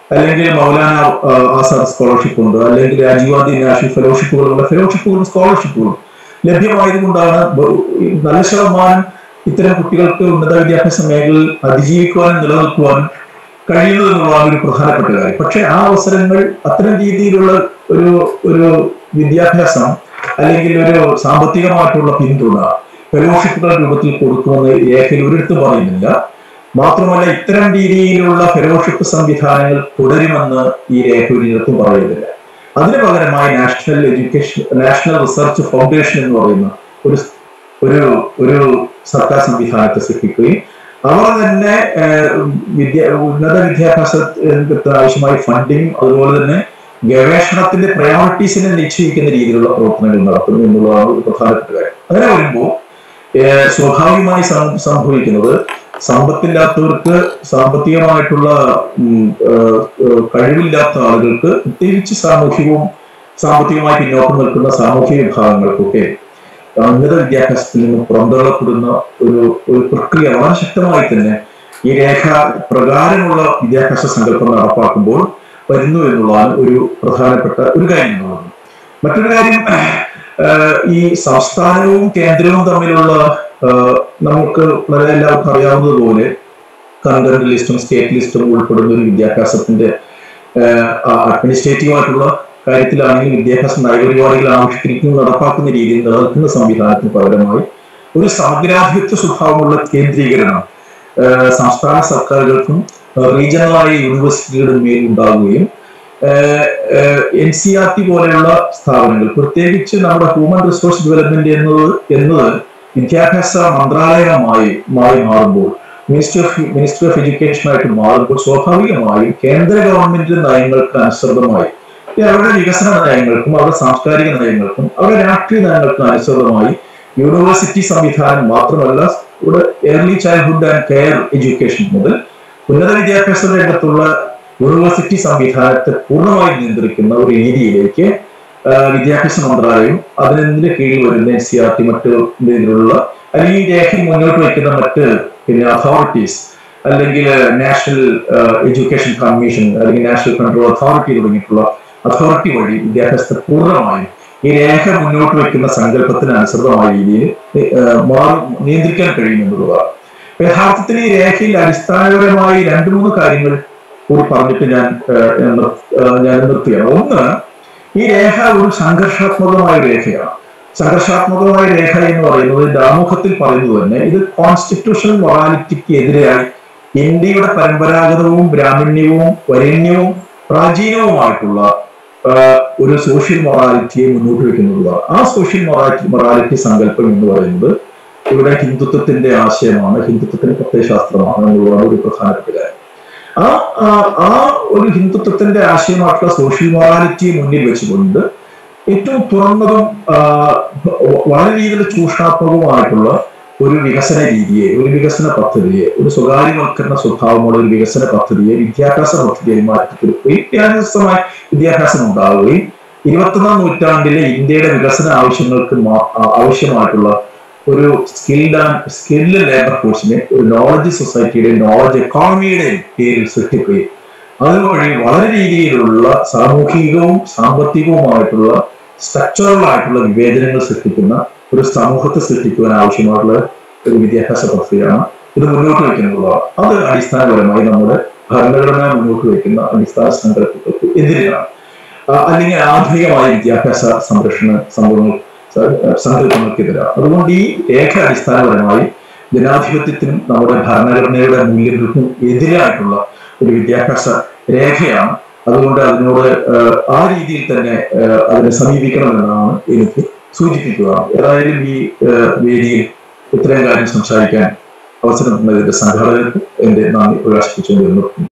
അല്ലെങ്കിൽ മൗലാന ആ, ആസാദ് സ്കോളർഷിപ്പ് ഉണ്ട് അല്ലെങ്കിൽ രാജീവ് ഗാന്ധി നാഷണൽ ഫെലോഷിപ്പുകളുള്ള ഫെലോഷിപ്പുകളും സ്കോളർഷിപ്പുകളും ലഭ്യമായതുകൊണ്ടാണ് ബ- നല്ല ശതമാനം ഇത്തരം കുട്ടികൾക്ക് ഉന്നത വിദ്യാഭ്യാസ മേഖലയിൽ അതിജീവിക്കുവാനും നിലനിൽക്കുവാനും കഴിയുന്നത് എന്നുള്ളതാണ് ഒരു പ്രധാനപ്പെട്ട കാര്യം പക്ഷെ ആ അവസരങ്ങൾ അത്തരം രീതിയിലുള്ള ഒരു ഒരു വിദ്യാഭ്യാസം അല്ലെങ്കിൽ ഒരു സാമ്പത്തികമായിട്ടുള്ള പിന്തുണ ഫെലോഷിപ്പുകളുടെ രൂപത്തിൽ കൊടുക്കുമെന്ന് രേഖയിൽ ഒരിടത്തും പറയുന്നില്ല മാത്രമല്ല ഇത്തരം രീതിയിലുള്ള ഫെലോഷിപ്പ് സംവിധാനങ്ങൾ തുടരുമെന്ന് ഈ രേഖ ഒരിടത്തും പറയുന്നില്ല അതിന് പകരമായി national education national research foundation എന്ന് പറയുന്ന ഒരു ഒരു ഒരു സർക്കാർ സംവിധാനത്തെ സൃഷ്ടിക്കുകയും അവർ തന്നെ ഏഹ്, വിദ്യ ഉന്നത വിദ്യാഭ്യാസ രംഗത്ത് ആവശ്യമായ ഫണ്ടിങ് അതുപോലെ തന്നെ ഗവേഷണത്തിന്റെ പ്രയോറിറ്റീസിനെ നിശ്ചയിക്കുന്ന രീതിയിലുള്ള പ്രവർത്തനങ്ങൾ നടത്തുന്നു എന്നുള്ളതാണ് ഒരു പ്രധാനപ്പെട്ട കാര്യം അങ്ങനെ വരുമ്പോൾ ഏഹ്, സ്വാഭാവികമായി സം- സംഭവിക്കുന്നത് സമ്പത്തില്ലാത്തവർക്ക് സാമ്പത്തികമായിട്ടുള്ള ഉം, ഏഹ്, ഏഹ്, കഴിവില്ലാത്ത ആളുകൾക്ക് പ്രത്യേകിച്ച് സാമൂഹികവും സാമ്പത്തികമായി പിന്നോക്കം നിൽക്കുന്ന സാമൂഹിക വിഭാഗങ്ങൾക്കൊക്കെ ഉന്നത വിദ്യാഭ്യാസത്തിൽ നിന്ന് പുറന്തള്ളപ്പെടുന്ന ഒരു ഒരു പ്രക്രിയ വളരെ ശക്തമായി തന്നെ ഈ രേഖ പ്രകാരമുള്ള വിദ്യാഭ്യാസ സങ്കല്പം നടപ്പാക്കുമ്പോൾ വരുന്നു എന്നുള്ളതാണ് ഒരു പ്രധാനപ്പെട്ട ഒരു കാര്യം എന്നുള്ളത് മറ്റൊരു കാര്യം ആഹ് ഈ സംസ്ഥാനവും കേന്ദ്രവും തമ്മിലുള്ള ആഹ് നമുക്ക് വളരെ എല്ലാവർക്കും അറിയാവുന്നതുപോലെ കണ്ടന്റ് ലിസ്റ്റും സ്റ്റേറ്റ് ലിസ്റ്റും ഉൾപ്പെടുന്ന ഒരു വിദ്യാഭ്യാസത്തിന്റെ അഡ്മിനിസ്ട്രേറ്റീവ് ആയിട്ടുള്ള കാര്യത്തിലാണെങ്കിൽ വിദ്യാഭ്യാസ നയപരിപാടികൾ ആവിഷ്കരിക്കുന്ന നടപ്പാക്കുന്ന രീതിയിൽ നിലനിൽക്കുന്ന സംവിധാനത്തിന് പകരമായി ഒരു സമഗ്രാധിപത്യ സ്വഭാവമുള്ള കേന്ദ്രീകരണം ആഹ് സംസ്ഥാന സർക്കാരുകൾക്കും റീജിയണലായ യൂണിവേഴ്സിറ്റികളുടെ മേൽ ഉണ്ടാവുകയും എൻ സി ആർ ടി പോലെയുള്ള സ്ഥാപനങ്ങൾ പ്രത്യേകിച്ച് നമ്മുടെ ഹ്യൂമൻ റിസോഴ്സ് ഡെവലപ്മെന്റ് എന്നത് എന്നത് വിദ്യാഭ്യാസ മന്ത്രാലയമായി മാറി മാറുമ്പോൾ മിനിസ്റ്റർ ഓഫ് മിനിസ്റ്റർ ഓഫ് എഡ്യൂക്കേഷനായിട്ട് മാറുമ്പോൾ സ്വാഭാവികമായും കേന്ദ്ര ഗവൺമെന്റിന്റെ നയങ്ങൾക്ക് അനുസൃതമായി ഈ അവരുടെ വികസന നയങ്ങൾക്കും അവരുടെ സാംസ്കാരിക നയങ്ങൾക്കും അവരുടെ രാഷ്ട്രീയ നയങ്ങൾക്കും അനുസൃതമായി യൂണിവേഴ്സിറ്റി സംവിധാനം മാത്രമല്ല ഇവിടെ early childhood and care education മുതൽ ഉന്നത വിദ്യാഭ്യാസ രംഗത്തുള്ള യൂണിവേഴ്സിറ്റി സംവിധാനത്തെ പൂർണ്ണമായി നിയന്ത്രിക്കുന്ന ഒരു രീതിയിലേക്ക് ആ, വിദ്യാഭ്യാസ മന്ത്രാലയം അതിനെ കീഴിൽ വരുന്ന എൻ സി ആർ ടി മറ്റ് ഇതിലുള്ള അല്ലെങ്കിൽ ഈ രേഖയിൽ മുന്നോട്ട് വയ്ക്കുന്ന മറ്റ് പിന്നെ അതോറിറ്റീസ് അല്ലെങ്കിൽ നാഷണൽ എഡ്യൂക്കേഷൻ കമ്മീഷൻ അല്ലെങ്കിൽ നാഷണൽ കൺട്രോൾ അതോറിറ്റി തുടങ്ങിയിട്ടുള്ള അതോറിറ്റി വഴി വിദ്യാഭ്യാസത്തെ പൂർണ്ണമായും ഈ രേഖ മുന്നോട്ട് വയ്ക്കുന്ന സങ്കല്പത്തിന് അനുസൃതമായ രീതിയിൽ ഏഹ്, മാറി നിയന്ത്രിക്കാൻ കഴിയുമെന്നുള്ളതാണ് അപ്പൊ യഥാർത്ഥത്തിൽ ഈ രേഖയിൽ അടിസ്ഥാനപരമായി രണ്ട് മൂന്ന് കാര്യങ്ങൾ കൂടി പറഞ്ഞിട്ട് ഞാൻ ഏഹ്, ഞാൻ നിർ- ഏഹ്, ഞാൻ നിർത്തുകയാണ് ഒന്ന് ഈ രേഖ ഒരു സംഘർഷാത്മകമായ രേഖയാണ് സംഘർഷാത്മകമായ രേഖ എന്ന് പറയുന്നത് ഇതിന്റെ ആമുഖത്തിൽ പറയുന്നത് തന്നെ ഇത് കോൺസ്റ്റിറ്റ്യൂഷണൽ മൊറാലിറ്റിക്ക് എതിരായി ഇന്ത്യയുടെ പരമ്പരാഗതവും ബ്രാഹ്മണ്യവും വരേണ്യവും പ്രാചീനവുമായിട്ടുള്ള ആഹ്, ഒരു സോഷ്യൽ മൊറാലിറ്റിയെ മുന്നോട്ട് വെക്കുന്നതാണ് ആ സോഷ്യൽ മൊറാലിറ്റി മൊറാലിറ്റി സങ്കല്പം എന്ന് പറയുന്നത് ഇവിടെ ഹിന്ദുത്വത്തിന്റെ ആശയമാണ് ഹിന്ദുത്വത്തിന്റെ പ്രത്യയശാസ്ത്രമാണ് എന്നുള്ളതാണ് ഒരു പ്രധാനപ്പെട്ട കാര്യം ആ ആ- ആ ഒരു ഹിന്ദുത്വത്തിന്റെ ആശയമായിട്ടുള്ള സോഷ്യൽ മൊറാലിറ്റിയെ മുന്നിൽ വെച്ചുകൊണ്ട് ഏറ്റവും തുറന്നതും ആ, വ- വളരെ രീതിയിൽ ചൂഷണാത്മകവുമായിട്ടുള്ള ഒരു വികസന രീതിയെ ഒരു വികസന പദ്ധതിയെ ഒരു സ്വകാര്യവൽക്കരണ സ്വഭാവമുള്ള ഒരു വികസന പദ്ധതിയെ വിദ്യാഭ്യാസ പദ്ധതിയായി മാറ്റിത്തീർക്കുകയും വ്യത്യസ്തമായ വിദ്യാഭ്യാസം ഉണ്ടാവുകയും ഇരുപത്തൊന്നാം നൂറ്റാണ്ടിലെ ഇന്ത്യയുടെ വികസന ആവശ്യങ്ങൾക്ക് മാ- ആ- ആവശ്യമായിട്ടുള്ള ഒരു സ്കിൽഡ് ആൻഡ് സ്കിൽഡ് ലേബർ ഫോഴ്സിനെ ഒരു നോളജ് സൊസൈറ്റിയുടെ നോളജ് എക്കോണമിയുടെ പേരിൽ സൃഷ്ടിക്കുകയും അതുവഴി വളരെ രീതിയിലുള്ള സാമൂഹികവും സാമ്പത്തികവുമായിട്ടുള്ള സ്ട്രക്ചറൽ ആയിട്ടുള്ള വിവേചനങ്ങൾ സൃഷ്ടിക്കുന്ന ഒരു സമൂഹത്തെ സൃഷ്ടിക്കുവാൻ ആവശ്യമായിട്ടുള്ള ഒരു വിദ്യാഭ്യാസ പദ്ധതിയാണ് ഇത് മുന്നോട്ട് വയ്ക്കുന്നുള്ളതാണ് അത് അടിസ്ഥാനപരമായി നമ്മുടെ ഭരണഘടന മുന്നോട്ട് വയ്ക്കുന്ന അടിസ്ഥാന സങ്കല്പങ്ങൾക്ക് എതിരെയാണ് ആ, അല്ലെങ്കിൽ ആധുനികമായ വിദ്യാഭ്യാസ സംരക്ഷണ സംഭവങ്ങൾ സങ്കല്പങ്ങൾക്കെതിരാണ് അതുകൊണ്ട് ഈ രേഖ അടിസ്ഥാനപരമായി ജനാധിപത്യത്തിനും നമ്മുടെ ഭരണഘടനയുടെ മൂല്യങ്ങൾക്കും എതിരായിട്ടുള്ള ഒരു വിദ്യാഭ്യാസ രേഖയാണ് അതുകൊണ്ട് അതിനോട് ഏഹ്, ആ രീതിയിൽ തന്നെ ഏഹ്, അതിനെ സമീപിക്കണമെന്നാണ് എനിക്ക് സൂചിപ്പിക്കുക ഏതായാലും ഈ ഏഹ്, വേദിയിൽ ഇത്രയും കാര്യം സംസാരിക്കാൻ അവസരം തന്നതിന്റെ സംഘാടകർക്ക് എന്റെ നന്ദി പ്രകാശിപ്പിച്ചുകൊണ്ട് നിർത്തുന്നു